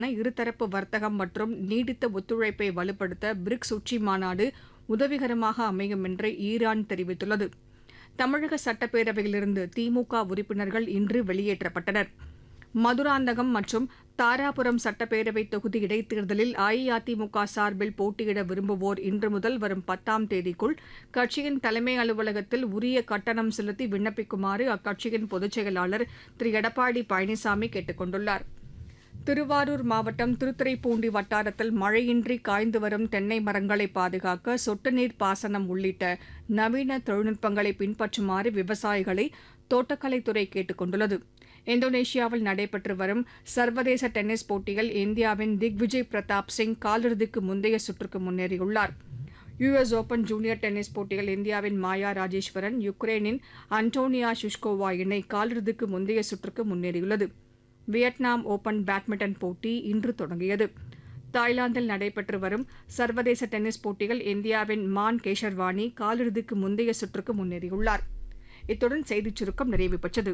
இருதரப்பு வர்த்தகம் மற்றும் நீடித்த ஒத்துழைப்பை வலுப்படுத்த பிரிக்ஸ் உச்சி மாநாடு உதவிகரமாக அமையும் என்று ஈரான் தெரிவித்துள்ளது தமிழக சட்டப்பேரவையிலிருந்து திமுக உறுப்பினர்கள் இன்று வெளியேற்றப்பட்டனர் மதுராந்தகம் மற்றும் தாராபுரம் சட்டப்பேரவை தொகுதி இடைத்தேர்தலில் அஇஅதிமுக சார்பில் போட்டியிட விரும்புவோர் இன்று முதல் வரும் பத்தாம் தேதிக்குள் கட்சியின் தலைமை அலுவலகத்தில் உரிய கட்டணம் செலுத்தி விண்ணப்பிக்குமாறு அக்கட்சியின் பொதுச் செயலாளர் திரு எடப்பாடி பழனிசாமி கேட்டுக் கொண்டுள்ளார் திருவாரூர் மாவட்டம் திருத்துறைப்பூண்டி வட்டாரத்தில் மழையின்றி காய்ந்து வரும் தென்னை மரங்களை பாதுகாக்க சொட்டு நீர் பாசனம் உள்ளிட்ட நவீன தொழில்நுட்பங்களை பின்பற்றுமாறு விவசாயிகளை தோட்டக்கலைத்துறை கேட்டுக் கொண்டுள்ளது இந்தோனேஷியாவில் நடைபெற்று வரும் சர்வதேச டென்னிஸ் போட்டியில் இந்தியாவின் திக்விஜய் பிரதாப் சிங் காலிறுதிக்கு முந்தைய சுற்றுக்கு முன்னேறியுள்ளார் யுஎஸ் ஓபன் ஜூனியர் டென்னிஸ் போட்டியில் இந்தியாவின் மாயா ராஜேஸ்வரன் யுக்ரைனின் அன்டோனியா ஷுஷ்கோவா இணை காலிறுதிக்கு முந்தைய சுற்றுக்கு முன்னேறியுள்ளது வியட்நாம் ஓபன் பேட்மிண்டன் போட்டி இன்று தொடங்கியது தாய்லாந்தில் நடைபெற்று வரும் சர்வதேச டென்னிஸ் போட்டியில் இந்தியாவின் மான் கேஷர்வானி காலிறுதிக்கு முந்தைய சுற்றுக்கு முன்னேறியுள்ளார் இத்துடன் செய்திச் சுருக்கம் நிறைவு பெற்றது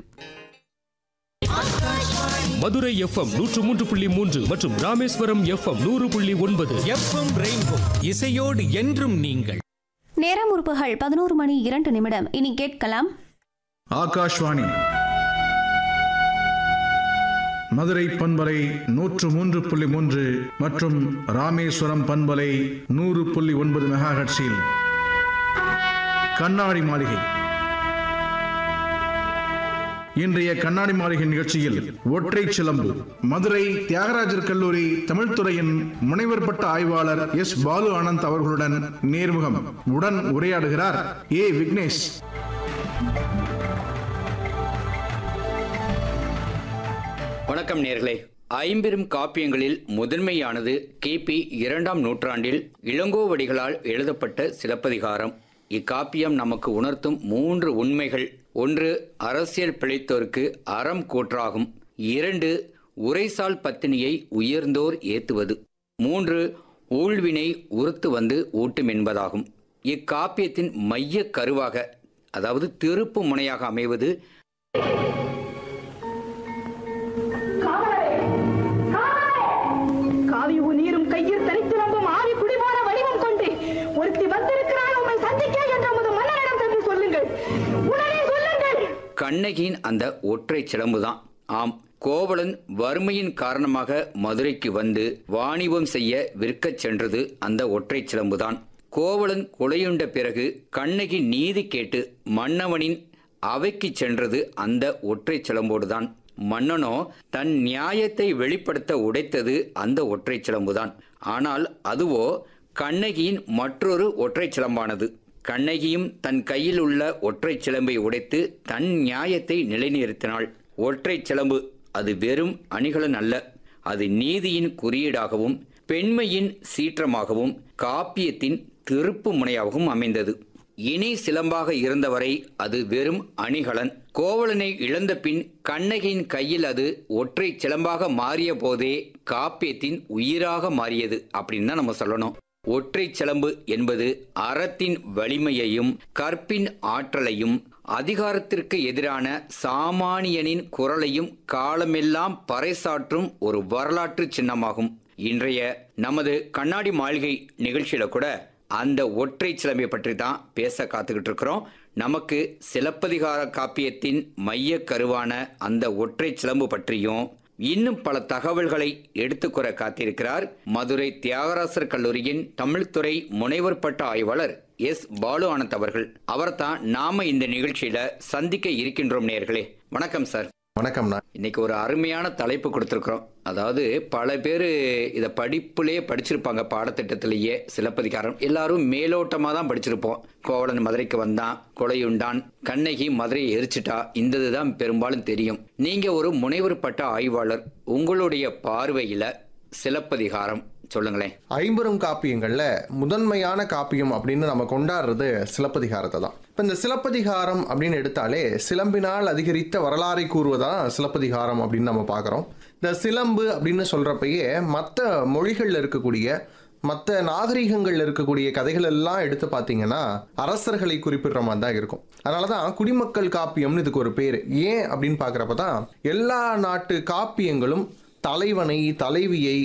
மதுரை எஃப்எம் நூற்று மூன்று புள்ளி மூன்று மற்றும் ராமேஸ்வரம் எஃப்எம் நூறு புள்ளி ஒன்பது எஃப்எம் ரெயின்போ இசையோடு என்றும் நீங்கள் நேரம் உறுப்புகள் பதினோரு மணி இரண்டு நிமிடம் இனி கேட்கலாம் ஆகாஷ்வாணி மதுரை பண்பலை நூற்று மூன்று புள்ளி மூன்று மற்றும் ராமேஸ்வரம் பண்பலை நூறு புள்ளி ஒன்பது மெகாஹட்ஸில் கண்ணாடி மாளிகை இன்றைய கண்ணாடி மாளிகை நிகழ்ச்சியில் ஒற்றை சிலம்பு மதுரை தியாகராஜர் கல்லூரி தமிழ்துறையின் முனைவர் பட்ட ஆய்வாளர் எஸ் பாலு ஆனந்த் அவர்களுடன் நேர்முகம் உடன் உரையாடுகிறார் ஏ விக்னேஷ் வணக்கம் நேர்களே ஐம்பெரும் காப்பியங்களில் முதன்மையானது கிபி இரண்டாம் நூற்றாண்டில் இளங்கோவடிகளால் எழுதப்பட்ட சிலப்பதிகாரம் இக்காப்பியம் நமக்கு உணர்த்தும் மூன்று உண்மைகள் ஒன்று அரசியல் பிழைத்தோருக்கு அறம் கூற்றாகும் இரண்டு உரைசால் பத்தினியை உயர்ந்தோர் ஏத்துவது மூன்று ஊழ்வினை உறுத்து வந்து ஊட்டும் என்பதாகும் இக்காப்பியத்தின் மைய கருவாக அதாவது திருப்பு முனையாக அமைவது காவியு நீரும் கையில் தனித்திலம்பும் ஆவி குடிமான வடிவம் கொண்டு ஒருத்தி வந்திருக்கிறாள் உம்மை சந்திக்க என்ற உமது மன்னரிடம் சென்று சொல்லுங்கள் உடனே சொல்லுங்கள் கண்ணகியின் அந்த ஒற்றை சிலம்புதான் ஆம் கோவலன் வறுமையின் காரணமாக மதுரைக்கு வந்து வாணிபம் செய்ய விற்கச் சென்றது அந்த ஒற்றை சிலம்புதான் கோவலன் கொலையுண்ட பிறகு கண்ணகி நீதி கேட்டு மன்னவனின் அவைக்கு சென்றது அந்த ஒற்றை சிலம்போடுதான் மன்னனோ தன் நியாயத்தை வெளிப்படுத்த உடைத்தது அந்த ஒற்றை சிலம்புதான் ஆனால் அதுவோ கண்ணகியின் மற்றொரு ஒற்றை சிலம்பானது கண்ணகியும் தன் கையில் உள்ள ஒற்றை சிலம்பை உடைத்து தன் நியாயத்தை நிலைநிறுத்தினாள் ஒற்றை சிலம்பு அது வெறும் அணிகலன் அல்ல அது நீதியின் குறியீடாகவும் பெண்மையின் சீற்றமாகவும் காப்பியத்தின் திருப்பு முனையாகவும் அமைந்தது இணை சிலம்பாக இருந்தவரை அது வெறும் அணிகலன் கோவலனை இழந்த பின் கண்ணகியின் கையில் அது ஒற்றை சிலம்பாக மாறிய போதே காப்பியத்தின் உயிராக மாறியது அப்படின்னு தான் நம்ம சொல்லணும் ஒற்றை சிலம்பு என்பது அறத்தின் வலிமையையும் கற்பின் ஆற்றலையும் அதிகாரத்திற்கு எதிரான சாமானியனின் குரலையும் காலமெல்லாம் பறைசாற்றும் ஒரு வரலாற்று சின்னமாகும் இன்றைய நமது கண்ணாடி மாளிகை நிகழ்ச்சியில கூட அந்த ஒற்றை சிலம்பை பற்றி தான் பேச காத்துக்கிட்டு இருக்கிறோம் நமக்கு சிலப்பதிகார காப்பியத்தின் மைய கருவான அந்த ஒற்றை சிலம்பு பற்றியும் இன்னும் பல தகவல்களை எடுத்துக்கூற காத்திருக்கிறார் மதுரை தியாகராசர் கல்லூரியின் தமிழ்துறை முனைவர் பட்ட ஆய்வாளர் எஸ் பாலு ஆனந்த் அவர்கள் அவர்தான் நாம இந்த நிகழ்ச்சியில சந்திக்க இருக்கின்றோம் நேர்களே வணக்கம் சார் வணக்கம்ண்ணா இன்னைக்கு ஒரு அருமையான தலைப்பு கொடுத்துருக்குறோம் அதாவது பல பேர் இதை படிப்புலேயே படிச்சிருப்பாங்க பாடத்திட்டத்திலேயே சிலப்பதிகாரம் எல்லாரும் மேலோட்டமாக தான் படிச்சிருப்போம் கோவலன் மதுரைக்கு வந்தான் கொலையுண்டான் கண்ணகி மதுரையை எரிச்சிட்டா இந்த இதுதான் பெரும்பாலும் தெரியும் நீங்க ஒரு முனைவர் பட்ட ஆய்வாளர் உங்களுடைய பார்வையில சிலப்பதிகாரம் சொல்லுங்களேன் ஐம்பெரும் காப்பியங்கள்ல முதன்மையான காப்பியம் அப்படின்னு நம்ம கொண்டாடுறது சிலப்பதிகாரத்தை தான் இப்போ இந்த சிலப்பதிகாரம் அப்படின்னு எடுத்தாலே சிலம்பினால் அதிகரித்த வரலாறை கூறுவதான் சிலப்பதிகாரம் அப்படின்னு நம்ம பார்க்குறோம் இந்த சிலம்பு அப்படின்னு சொல்றப்பயே மற்ற மொழிகளில் இருக்கக்கூடிய மற்ற நாகரிகங்கள்ல இருக்கக்கூடிய கதைகள் எல்லாம் எடுத்து பார்த்தீங்கன்னா அரசர்களை குறிப்பிடுற மாதிரி தான் இருக்கும் அதனால தான் குடிமக்கள் காப்பியம்னு இதுக்கு ஒரு பேர் ஏன் அப்படின்னு பார்க்குறப்ப தான் எல்லா நாட்டு காப்பியங்களும் தலைவனை தலைவியை